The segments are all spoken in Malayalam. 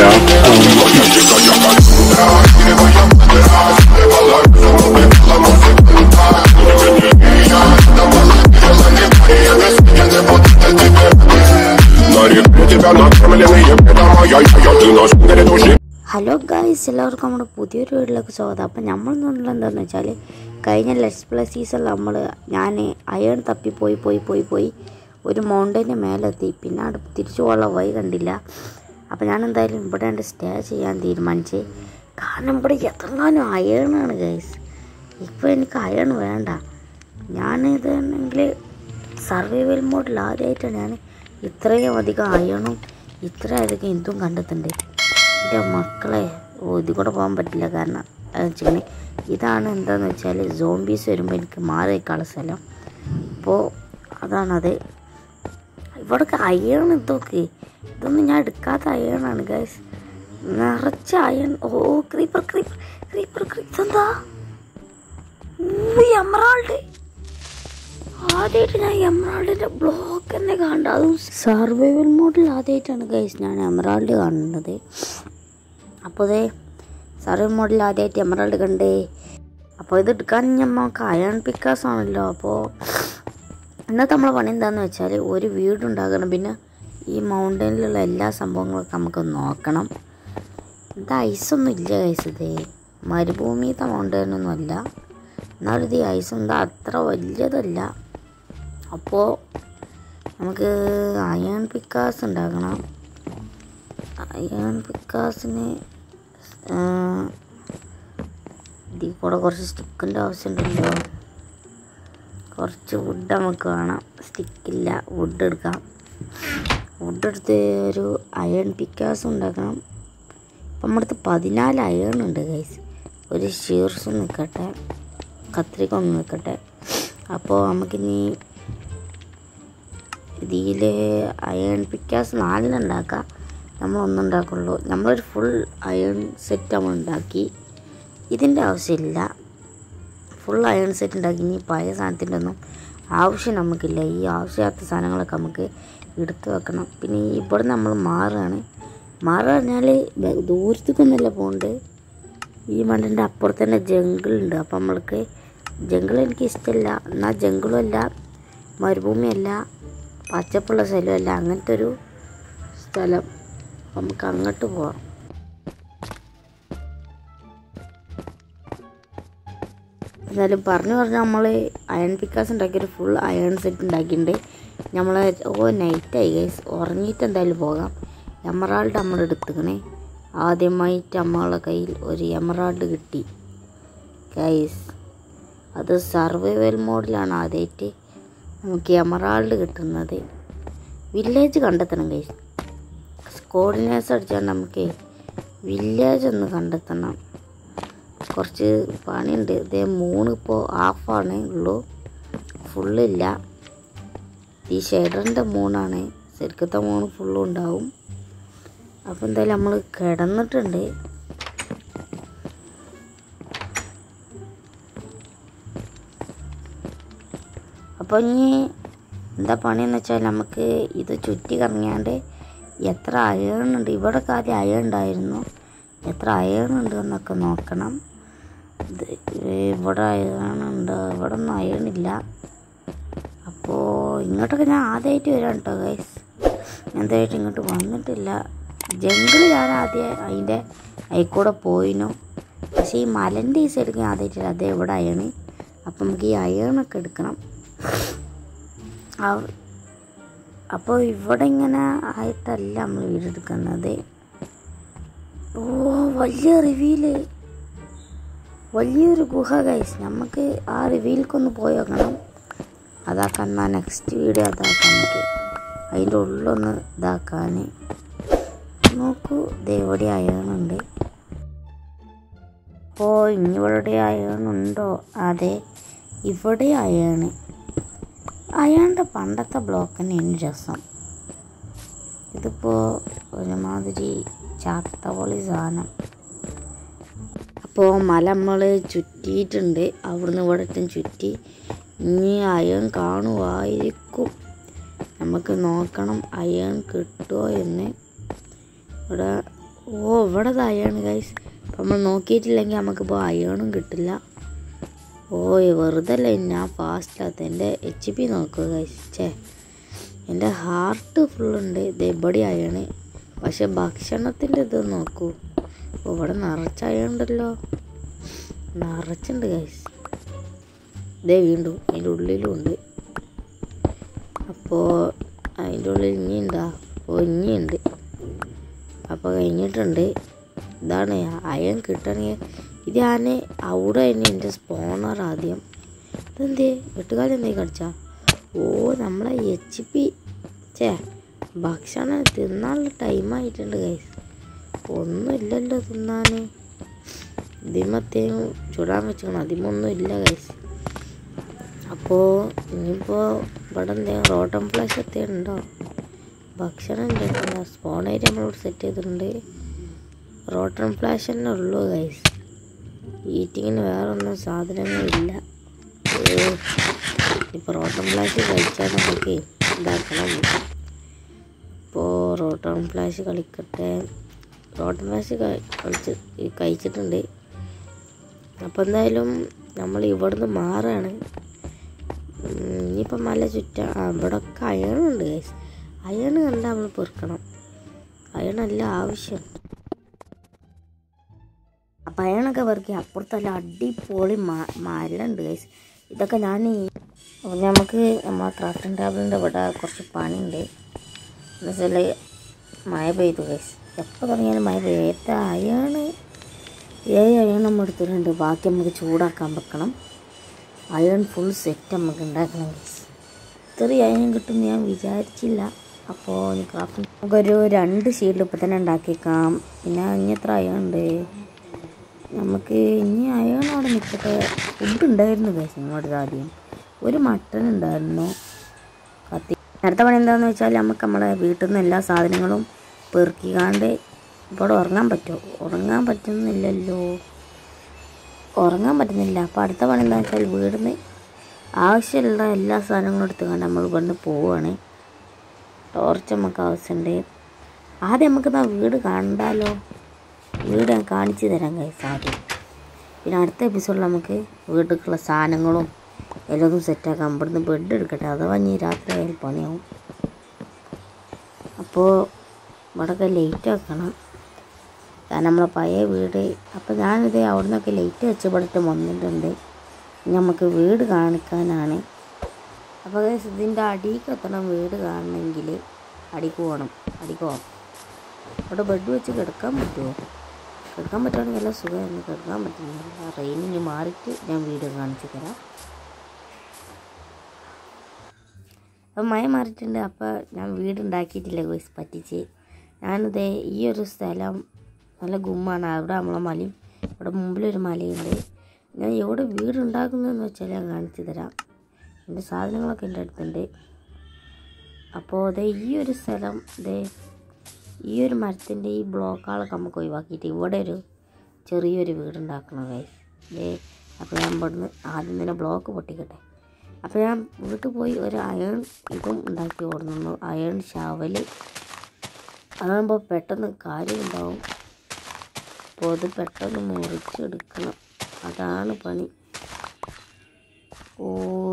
Нареку тебя накормленные прямо я, я, ты наш грядущий ഹലോ ഗായ്സ് എല്ലാവർക്കും നമ്മുടെ പുതിയൊരു വീട്ടിലേക്ക് സ്വാഗതം അപ്പം നമ്മൾ നിന്നുള്ള എന്താണെന്ന് വെച്ചാൽ കഴിഞ്ഞ ലെറ്റ്സ് പ്ലേ സീസണിൽ നമ്മൾ ഞാൻ അയൺ തപ്പി പോയി പോയി പോയി പോയി ഒരു മൗണ്ടൈൻ്റെ മേലെത്തി പിന്നെ അവിടെ തിരിച്ചു പോകാനുള്ള വഴി കണ്ടില്ല അപ്പം ഞാൻ എന്തായാലും ഇവിടെ ഉണ്ട് സ്റ്റേ ചെയ്യാൻ തീരുമാനിച്ച് കാരണം ഇവിടെ എത്രങ്ങാനും അയണാണ് ഗൈസ് ഇപ്പോൾ എനിക്ക് അയൺ വേണ്ട ഞാൻ ഇതാണെങ്കിൽ സർവൈവൽ മോഡിൽ ആദ്യമായിട്ടാണ് ഞാൻ ഇത്രയും അധികം അയണും ഇത്രയധികം എന്തും കണ്ടെത്തുന്നുണ്ട് എൻ്റെ മക്കളെ ഓ ഇത് കൂടെ പോകാൻ പറ്റില്ല കാരണം അത് വെച്ചിട്ടുണ്ടെങ്കിൽ ഇതാണ് എന്താണെന്ന് വെച്ചാൽ സോംബീസ് വരുമ്പോൾ എനിക്ക് മാറി നിൽക്കാനുള്ള സ്ഥലം അപ്പോൾ അതാണത് ഇവിടൊക്കെ അയൺ ഇതൊക്കെ ഇതൊന്നും ഞാൻ എടുക്കാത്ത അയണാണ് ഗൈസ് നിറച്ച അയൺ ഓ ക്രീപ്പർ ക്രീപ്പർ ക്രീപ്പർ ക്രീപ്പർ എന്താ എമറാൾഡ് ആദ്യമായിട്ട് ഞാൻ എമറാൾഡിൻ്റെ ബ്ലോക്ക് തന്നെ കാണണ്ട അതും സർവൈവൽ മോഡിൽ ആദ്യമായിട്ടാണ് ഗൈസ് ഞാൻ എമറാൾഡ് കാണുന്നത് അപ്പോൾ ഇതേ സർവൈവൽ മോഡിൽ ആദ്യമായിട്ട് എമറാൾഡ് കണ്ടേ അപ്പോൾ ഇത് എടുക്കാൻ നമുക്ക് അയൺ പിക്കാസ് ആണല്ലോ അപ്പോൾ ഇന്നത്തെ നമ്മളെ പണി എന്താണെന്ന് വെച്ചാൽ ഒരു വീടുണ്ടാക്കണം പിന്നെ ഈ മൗണ്ടനിലുള്ള എല്ലാ സംഭവങ്ങളൊക്കെ നമുക്ക് നോക്കണം ഇത് ഐസൊന്നും ഇല്ല ഗൈസ് ഇത് മരുഭൂമിത്തെ മൗണ്ടനൊന്നും അല്ല എന്നാലും ഇത് ഐസ് എന്താ അത്ര വലിയതല്ല അപ്പോൾ നമുക്ക് അയൺ പിക്കാസ് ഉണ്ടാക്കണം അയൺ പിക്കാസിന് ഇതിൽ കൂടെ കുറച്ച് സ്റ്റിക്കിൻ്റെ ആവശ്യമുണ്ടല്ലോ കുറച്ച് വുഡ് നമുക്ക് വേണം സ്റ്റിക്കില്ല വുഡ് എടുക്കാം വുഡ് എടുത്ത് ഒരു അയൺ പിക്കാസ് ഉണ്ടാക്കണം അപ്പം നമ്മുടെ അടുത്ത് പതിനാല് അയൺ ഉണ്ട് ഗൈസ് ഒരു ഷീർസ് നിൽക്കട്ടെ കത്രിക ഒന്ന് നിൽക്കട്ടെ അപ്പോൾ നമുക്കിനി ഇതിൽ അയൺ പിക്കാസ് നാലെണ്ണം ഉണ്ടാക്കാം നമ്മൾ ഒന്നുണ്ടാക്കുള്ളൂ നമ്മളൊരു ഫുൾ അയൺ സെറ്റ് നമ്മൾ ഉണ്ടാക്കി ഇതിൻ്റെ ആവശ്യമില്ല ഫുൾ അയൺ സെറ്റ് ഉണ്ടാക്കി ഇനി പഴയ സാധനത്തിൻ്റെ ഒന്നും ആവശ്യം നമുക്കില്ല ഈ ആവശ്യമില്ലാത്ത സാധനങ്ങളൊക്കെ നമുക്ക് എടുത്തു വെക്കണം പിന്നെ ഈ ഇവിടെ നമ്മൾ മാറുകയാണ് മാറുക പറഞ്ഞാൽ ദൂരത്തേക്കൊന്നുമല്ല പോകുന്നുണ്ട് ഈ മണ്ണിൻ്റെ അപ്പുറത്ത് തന്നെ ജംഗിളുണ്ട് അപ്പം നമ്മൾക്ക് ജംഗിൾ എനിക്ക് ഇഷ്ടമല്ല എന്നാൽ ജംഗിളും അല്ല മരുഭൂമിയല്ല പച്ചപ്പുള്ള സ്ഥലമല്ല അങ്ങനത്തെ ഒരു സ്ഥലം നമുക്ക് അങ്ങോട്ട് പോവാം എന്നാലും പറഞ്ഞു പറഞ്ഞ് നമ്മൾ അയൺ പിക്കാസ് ഉണ്ടാക്കിയൊരു ഫുൾ അയൺ സെറ്റ് ഉണ്ടാക്കിയിട്ടുണ്ട് നമ്മൾ ഓ നൈറ്റായി ഗൈസ് ഉറങ്ങിയിട്ട് എന്തായാലും പോകാം എമറാൾഡ് നമ്മൾ എടുത്തുക്കണേ ആദ്യമായിട്ട് നമ്മളെ കയ്യിൽ ഒരു എമറാൾഡ് കിട്ടി ഗൈസ് അത് സർവൈവൽ മോഡിലാണ് ആദ്യമായിട്ട് നമുക്ക് എമറാൾഡ് കിട്ടുന്നത് വില്ലേജ് കണ്ടെത്തണം ഗൈസ് കോർഡിനേറ്റ്സ് അടിച്ചാൽ നമുക്ക് വില്ലേജ് ഒന്ന് കണ്ടെത്തണം കുറച്ച് പണിയുണ്ട് ഇതേ മൂന്ന് ഇപ്പോൾ ഹാഫാണ് ഉള്ളൂ ഫുള്ളില്ല ഈ ഷെഡറിൻ്റെ മൂന്നാണ് ശരിക്കത്തെ മൂന്ന് ഫുള്ളും ഉണ്ടാവും അപ്പോൾ എന്തായാലും നമ്മൾ കിടന്നിട്ടുണ്ട് അപ്പോൾ ഇനി എന്താ പണിയെന്ന് വെച്ചാൽ നമുക്ക് ഇത് ചുറ്റി കറങ്ങിയാണ്ട് എത്ര അയണുണ്ട് ഇവിടെ ആദ്യം അയൺ ഉണ്ടായിരുന്നു എത്ര അയണുണ്ട് എന്നൊക്കെ നോക്കണം ഇത് ഇവിടെ അയണുണ്ട് ഇവിടെ ഒന്നും അയണില്ല അപ്പോൾ ഇങ്ങോട്ടൊക്കെ ഞാൻ ആദ്യമായിട്ട് വരാം കേട്ടോ ഗൈസ് എന്തായിട്ട് ഇങ്ങോട്ട് വന്നിട്ടില്ല ജംഗിൾ ഞാൻ ആദ്യം അതിൻ്റെ അതിൽക്കൂടെ പോയിനു പക്ഷേ ഈ മലൻ്റെ ഈ സൈഡിൽ ഞാൻ ആദ്യമായിട്ട് അതേ ഇവിടെ അയണ് അപ്പം നമുക്ക് ഈ അയണൊക്കെ എടുക്കണം ആ- അപ്പോൾ ഇവിടെ ഇങ്ങനെ ആയിട്ടല്ല നമ്മൾ വീടെടുക്കുന്നത് ഓ വലിയ റിവീല് വലിയൊരു ഗുഹ ഗൈസ് നമുക്ക് ആ റിവീലിക്കൊന്ന് പോയി നോക്കണം അതാക്കാൻ എന്നാൽ നെക്സ്റ്റ് വീഡിയോ അതാക്കാം നമുക്ക് അതിൻ്റെ ഉള്ളൊന്ന് ഇതാക്കാൻ നോക്കൂ ഇത് എവിടെ അയണുണ്ട് ഓ ഇനിവിടെ അയണുണ്ടോ അതെ ഇവിടെ അയണ് അയാളുടെ പണ്ടത്തെ ബ്ലോക്ക് തന്നെയാണ് രസം ഇതിപ്പോൾ ഒരുമാതിരി ചാത്തപൊളി സാധനം അപ്പോൾ മല നമ്മൾ ചുറ്റിയിട്ടുണ്ട് അവിടുന്ന് ഇവിടെ ഇട്ടും ചുറ്റി ഇനി അയൺ കാണുമായിരിക്കും നമുക്ക് നോക്കണം അയൺ കിട്ടുമോ എന്ന് ഇവിടെ ഓ ഇവിടെ അയാണ് ഗൈസ് നമ്മൾ നോക്കിയിട്ടില്ലെങ്കിൽ നമുക്കിപ്പോൾ അയണും കിട്ടില്ല ഓ വെറുതെ അല്ല ഞാൻ ഫാസ്റ്റിലാത്ത എൻ്റെ എച്ച് പി നോക്കുക ഗൈസ് ചേ എൻ്റെ ഹാർട്ട് ഫുള്ളുണ്ട് ഇത് എവിടെ അയണ് പക്ഷെ ഭക്ഷണത്തിൻ്റെ ഇത് നോക്കൂ ഓ, ഇവിടെ നിറച്ച അയണ്ടല്ലോ നിറച്ചുണ്ട് ഗൈസ് ഇതേ വീണ്ടും അതിൻ്റെ ഉള്ളിലും ഉണ്ട് അപ്പോൾ അതിൻ്റെ ഉള്ളിൽ ഇനിയുണ്ടാ ഓ ഇനിയുണ്ട് അപ്പോൾ കഴിഞ്ഞിട്ടുണ്ട് ഇതാണ് അയൺ കിട്ടണമെങ്കിൽ ഇത് ഞാൻ അവിടെ തന്നെ എൻ്റെ സ്പോണർ ആദ്യം ഇതെന്തേ വെട്ടുകാലം എന്തേ കടിച്ചാ ഓ നമ്മളെ എച്ച് പി ചേ ഭക്ഷണം തിന്നാനുള്ള ടൈമായിട്ടുണ്ട് കൈസ് ഒന്നുമില്ലല്ലോ തിന്നാൻ ഇതിമത്തേയും ചുടാൻ വെച്ചേക്കണം അതിമൊന്നും ഇല്ല കൈസ് അപ്പോൾ ഇനിയിപ്പോൾ ഇവിടെ എന്തെങ്കിലും റോട്ടം ഫ്ലാഷ് എത്തിയ ഉണ്ടോ ഭക്ഷണം ഉണ്ടായിട്ടില്ല സ്പോൺ ഏരിയ നമ്മളോട് സെറ്റ് ചെയ്തിട്ടുണ്ട് റോട്ടൺ ഫ്ലാഷ് തന്നെ ഉള്ളൂ ഗൈസ് ഈറ്റിങ്ങിന് വേറെ ഒന്നും സാധനങ്ങളില്ല ഇപ്പോൾ റോട്ടൺ ഫ്ലാഷ് കഴിച്ചാൽ നമുക്ക് ഇതാക്കണം ഇപ്പോൾ റോട്ടൺ ഫ്ലാഷ് കളിക്കട്ടെ റോട്ടൺ ഫ്ലാഷ് കളിച്ച് കഴിച്ചിട്ടുണ്ട് അപ്പോൾ എന്തായാലും നമ്മൾ ഇവിടുന്ന് മാറാണ് ഉം, ഇനിയിപ്പം മല ചുറ്റാ ആ ഇവിടെ ഒക്കെ അയണുണ്ട് ഗൈസ് അയണ് കണ്ടാൽ നമ്മൾ പെറുക്കണം അയണല്ല ആവശ്യം അപ്പം അയണൊക്കെ പെറുക്കി അപ്പുറത്തല്ല അടിപൊളി മ- മരമുണ്ട് ഗൈസ് ഇതൊക്കെ ഞാൻ അപ്പോൾ നമുക്ക് നമ്മളെ ക്രാഫ്റ്റിംഗ് ടേബിളിൻ്റെ ഇവിടെ കുറച്ച് പണിയുണ്ട് എന്ന് വെച്ചാൽ മഴ പെയ്തു ഗൈസ് എപ്പോൾ തുടങ്ങിയാലും മഴ പെയ്യും ഏറ്റവും അയാണ് ഏഴ് അയൺ നമ്മൾ എടുത്തിട്ടുണ്ട് ബാക്കി നമുക്ക് ചൂടാക്കാൻ വെക്കണം അയൺ ഫുൾ സെറ്റ് നമുക്ക് ഉണ്ടാക്കണം ഗൈസ് ഇത്രയും അയൺ കിട്ടുമെന്ന് ഞാൻ വിചാരിച്ചില്ല അപ്പോൾ ഇനി ക്രാഫ്റ്റ് നമുക്കൊരു രണ്ട് ഷീൽഡ് ഇപ്പം തന്നെ ഉണ്ടാക്കിയേക്കാം പിന്നെ ഇനി എത്ര അയൺ ഉണ്ട് നമുക്ക് ഇനി അയൺ അവിടെ നിൽക്കട്ടെ ഫുഡ് ഉണ്ടായിരുന്നു ഗൈസ് ഇങ്ങോട്ട് ആദ്യം ഒരു മട്ടൺ ഉണ്ടായിരുന്നു കത്തി അടുത്ത പണി എന്താണെന്ന് വെച്ചാൽ നമുക്ക് നമ്മുടെ വീട്ടിൽ നിന്ന് എല്ലാ സാധനങ്ങളും പെറുക്കിക്കാണ്ട് ഇവിടെ ഉറങ്ങാൻ പറ്റുമോ ഉറങ്ങാൻ പറ്റുന്നില്ലല്ലോ ഉറങ്ങാൻ പറ്റുന്നില്ല അപ്പോൾ അടുത്ത പണി എന്താണെന്ന് വെച്ചാൽ വീടിൽ നിന്ന് ആവശ്യമുള്ള എല്ലാ സാധനങ്ങളും എടുത്തുകൊണ്ട് നമ്മൾ ഇവിടുന്ന് പോവുകയാണ് ടോർച്ച് നമുക്ക് ആവശ്യമുണ്ട് ആദ്യം നമുക്ക് ആ വീട് കണ്ടാലോ വീട് ഞാൻ കാണിച്ചു തരാം കൈസ് ആദ്യം പിന്നെ അടുത്ത എപ്പിസോഡിൽ നമുക്ക് വീട്ടിലേക്കുള്ള സാധനങ്ങളും എല്ലാം സെറ്റാക്കാം ഇവിടുന്ന് ബെഡ് എടുക്കട്ടെ അഥവാ ഇനി രാത്രി ആയാൽ പണിയാവും അപ്പോൾ ഇവിടെയൊക്കെ ലൈറ്റ് വെക്കണം കാരണം നമ്മളെ പഴയ വീട് അപ്പോൾ ഞാനിത് അവിടെ നിന്നൊക്കെ ലൈറ്റ് വെച്ച് ഇവിടുത്തെ വന്നിട്ടുണ്ട് ഇനി നമുക്ക് വീട് കാണിക്കാനാണ് അപ്പോൾ guys ഇതിൻ്റെ അടിക്ക് എത്തണം വീട് കാണണമെങ്കിൽ അടിക്ക് പോകണം അടിക്ക് പോകണം അവിടെ ബെഡ് വെച്ച് കിടക്കാൻ പറ്റുമോ കിടക്കാൻ പറ്റുവാണെങ്കിൽ നല്ല സുഖമായിരുന്നു കിടക്കാൻ പറ്റുന്നില്ല റെയിനിന് മാറിയിട്ട് ഞാൻ വീഡിയോ കാണിച്ചു തരാം അപ്പം മഴ മാറിയിട്ടുണ്ട് അപ്പോൾ ഞാൻ വീട് ഉണ്ടാക്കിയിട്ടില്ല ഗോയ്സ് പറ്റിച്ച് ഞാനിത് ഈ ഒരു സ്ഥലം നല്ല ഗുമ്മാണ് അവിടെ നമ്മളെ മലയും ഇവിടെ മുമ്പിലൊരു മലയുണ്ട് ഞാൻ എവിടെ വീട് ഉണ്ടാക്കുന്നതെന്ന് വെച്ചാൽ ഞാൻ കാണിച്ചു തരാം എൻ്റെ സാധനങ്ങളൊക്കെ എൻ്റെ അടുത്തുണ്ട് അപ്പോൾ ദേ ഈ ഒരു സ്ഥലം ദേ ഈ ഒരു മരത്തിൻ്റെ ഈ ബ്ലോക്കുകളൊക്കെ നമുക്ക് ഒഴിവാക്കിയിട്ട് ഇവിടെ ഒരു ചെറിയൊരു വീടുണ്ടാക്കണം ഗൈസ് ദേ അപ്പോൾ ഞാൻ ഇവിടുന്ന് ആദ്യം തന്നെ ബ്ലോക്ക് പൊട്ടിക്കട്ടെ അപ്പോൾ ഞാൻ വീട്ടിൽ പോയി ഒരു അയൺ ഇതും ഉണ്ടാക്കി കൊടുക്കുന്നു അയൺ ശവല് അതാകുമ്പോൾ പെട്ടെന്ന് കാര്യമുണ്ടാവും അപ്പോൾ അത് പെട്ടെന്ന് മുറിച്ചെടുക്കണം അതാണ് പണി ഓ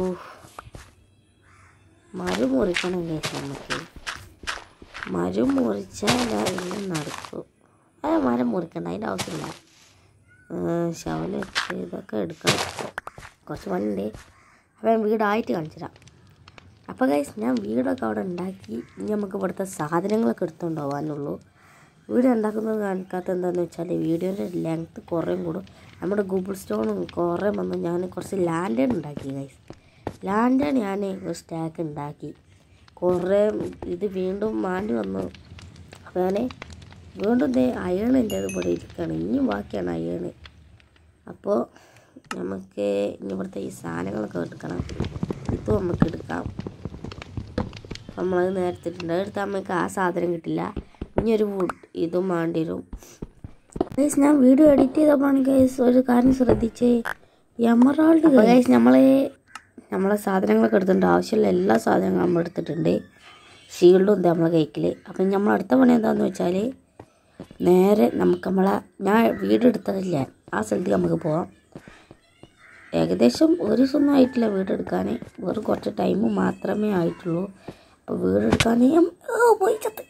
മരം മുറിക്കണം കേസ് നമുക്ക് മരം മുറിച്ചാൽ എല്ലാം നടക്കും അത് മരം മുറിക്കണ്ട അതിൻ്റെ ആവശ്യമില്ല ശവല വെച്ച് ഇതൊക്കെ എടുക്കണം കുറച്ച് പണിയുണ്ട് അപ്പോൾ ഞാൻ വീടായിട്ട് കാണിച്ചു തരാം അപ്പോൾ ഗൈസ് ഞാൻ വീടൊക്കെ അവിടെ ഉണ്ടാക്കി ഇനി നമുക്ക് ഇവിടുത്തെ സാധനങ്ങളൊക്കെ എടുത്തുകൊണ്ട് പോകാനുള്ളൂ വീട് ഉണ്ടാക്കുന്നത് കാണിക്കാത്ത എന്താണെന്ന് വെച്ചാൽ വീഡിയോയുടെ ലെങ്ത്ത് കുറേയും കൂടും നമ്മുടെ ഗൂഗിൾ സ്റ്റോണും കുറേ വന്ന് ഞാൻ കുറച്ച് ലാൻഡേൺ ഉണ്ടാക്കി ഗൈസ് ലാൻഡേൺ ഞാൻ ഒരു സ്റ്റാക്ക് ഉണ്ടാക്കി കുറേ ഇത് വീണ്ടും മാണ്ടി വന്നു അപ്പോൾ ഞാൻ വീണ്ടും ദേ അയണിൻ്റെ ഇവിടെ ഇരിക്കുകയാണ് ഇനിയും ബാക്കിയാണ് അയണ് അപ്പോൾ നമുക്ക് ഇനി ഇവിടുത്തെ ഈ സാധനങ്ങളൊക്കെ എടുക്കണം ഇത് നമുക്ക് എടുക്കാം നമ്മളത് നേരത്തിട്ടുണ്ട് എടുത്താൽ നമുക്ക് ആ സാധനം കിട്ടില്ല ഇനി ഒരു വുഡ് ഇതും വേണ്ടി വരും ഗൈസ് ഞാൻ വീഡിയോ എഡിറ്റ് ചെയ്തപ്പോഴാണ് ഗൈസ് ഒരു കാര്യം ശ്രദ്ധിച്ചേ എമറാൾഡ് ഗൈസ് നമ്മളെ നമ്മളെ സാധനങ്ങളൊക്കെ എടുത്തിട്ടുണ്ട് ആവശ്യമുള്ള എല്ലാ സാധനങ്ങളും നമ്മൾ എടുത്തിട്ടുണ്ട് ഷീൽഡും ഉണ്ട് നമ്മളെ കൈക്കിൽ അപ്പം നമ്മൾ അടുത്ത പണി എന്താണെന്ന് വെച്ചാൽ നേരെ നമുക്ക് നമ്മളെ ഞാൻ വീടെടുത്തതില്ല ആ സ്ഥലത്തേക്ക് നമുക്ക് പോവാം ഏകദേശം ഒരു ദിവസമൊന്നും ആയിട്ടില്ല വീടെടുക്കാൻ വെറും കുറച്ച് ടൈം മാത്രമേ ആയിട്ടുള്ളൂ അപ്പോൾ വീടെടുക്കാൻ ഞാൻ ഓ പോയി ചത്ത്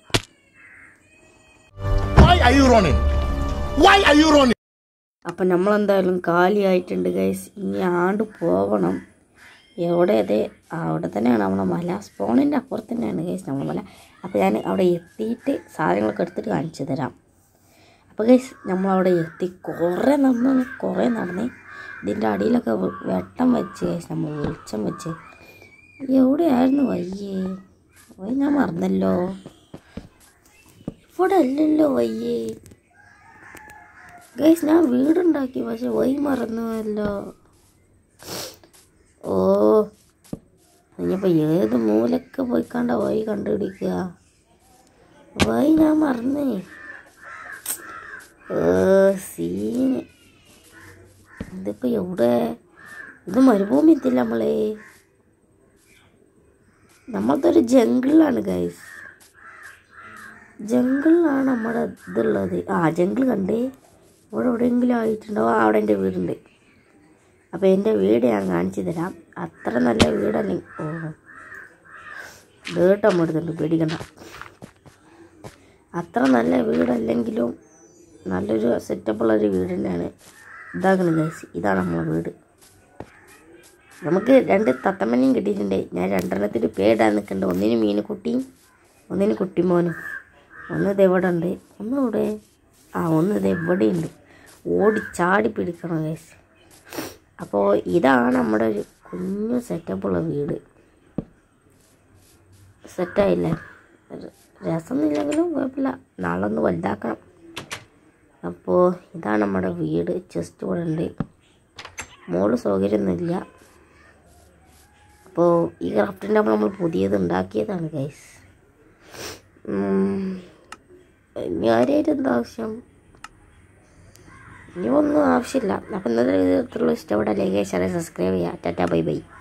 Why are you running? Why are you running? അപ്പം നമ്മളെന്തായാലും കാലിയായിട്ടുണ്ട് ഗൈസ് ഇനി ആണ്ട് പോകണം എവിടെ അതെ അവിടെ തന്നെയാണ് നമ്മളെ മല സ്പോണിൻ്റെ അപ്പുറത്ത് തന്നെയാണ് ഗൈസ് നമ്മളെ മല അപ്പോൾ ഞാൻ അവിടെ എത്തിയിട്ട് സാധനങ്ങളൊക്കെ എടുത്തിട്ട് കാണിച്ചു തരാം അപ്പോൾ ഗൈസ് നമ്മളവിടെ എത്തി കുറേ നടന്ന് കുറേ നടന്ന് ഇതിൻ്റെ അടിയിലൊക്കെ വെ- വെട്ടം വെച്ച് ഗൈസ് നമ്മൾ വെളിച്ചം വെച്ച് എവിടെയായിരുന്നു വയ്യേ വയ്യ ഞാൻ മറന്നല്ലോ ഇവിടെ അല്ലല്ലോ വയ്യേ ഗൈസ് ഞാൻ വീടുണ്ടാക്കി പക്ഷെ വഴി മറന്നുവല്ലോ ഓ ഇനിയിപ്പോൾ ഏത് മൂലക്ക് പോയിക്കാണ്ട വഴി കണ്ടുപിടിക്കുക വഴി ഞാൻ മറന്നേ ഏ, സീന് ഇതിപ്പോൾ എവിടെ ഇത് മരുഭൂമി എത്തില്ല നമ്മളെ നമ്മളതൊരു ജംഗിളാണ് ഗൈസ് ജംഗിളിലാണ് നമ്മുടെ ഇതുള്ളത് ആ ജംഗിൾ കണ്ടേ ഇവിടെ എവിടെയെങ്കിലും ആയിട്ടുണ്ടാവും ആ, അവിടെ എൻ്റെ വീടുണ്ട് അപ്പോൾ എൻ്റെ വീട് ഞാൻ കാണിച്ചു തരാം അത്ര നല്ല വീടല്ലേ ഓ വീട്ട് നമ്മൾ എടുത്തിട്ടുണ്ട് പേടിക്കണ്ട അത്ര നല്ല വീടല്ലെങ്കിലും നല്ലൊരു സെറ്റപ്പുള്ളൊരു വീട് തന്നെയാണ് ഇതാക്കണം ഗൈസ് ഇതാണ് നമ്മളെ വീട് നമുക്ക് രണ്ട് തത്തമ്മനെയും കിട്ടിയിട്ടുണ്ട് ഞാൻ രണ്ടെണ്ണത്തിന് പേടാൻ നിൽക്കുന്നുണ്ട് ഒന്നിന് മീനുകുട്ടിയും ഒന്നിന് കുട്ടിമോനും ഒന്ന് ഇത് എവിടെ ഉണ്ട് ഒന്ന് ഇവിടെ ആ ഒന്ന് ഇത് എവിടെയുണ്ട് ഓടി ചാടി പിടിക്കണം ഗൈസ് അപ്പോൾ ഇതാണ് നമ്മുടെ ഒരു കുഞ്ഞു സെറ്റപ്പുള്ള വീട് സെറ്റായില്ലേ രസമൊന്നുമില്ലെങ്കിലും കുഴപ്പമില്ല നാളെ ഒന്ന് വലുതാക്കണം അപ്പോൾ ഇതാണ് നമ്മുടെ വീട് ചെസ്റ്റ് ഇവിടെ ഉണ്ട് മോള് സൗകര്യമൊന്നുമില്ല അപ്പോൾ ഈ ക്രാഫ്റ്റിൻ്റെ നമ്മൾ പുതിയത് ഉണ്ടാക്കിയതാണ് ഗൈസ് ഇനി ആരെയായിട്ട് എന്താ ആവശ്യം ഇനി ഒന്നും ആവശ്യമില്ല അപ്പം ഇന്നത്തെ ഇത്രയുള്ള ഇഷ്ടപ്പെടാൻ ലൈക്ക് ഷെയർ സബ്സ്ക്രൈബ് ചെയ്യുക ടാറ്റാ ബൈ ബൈ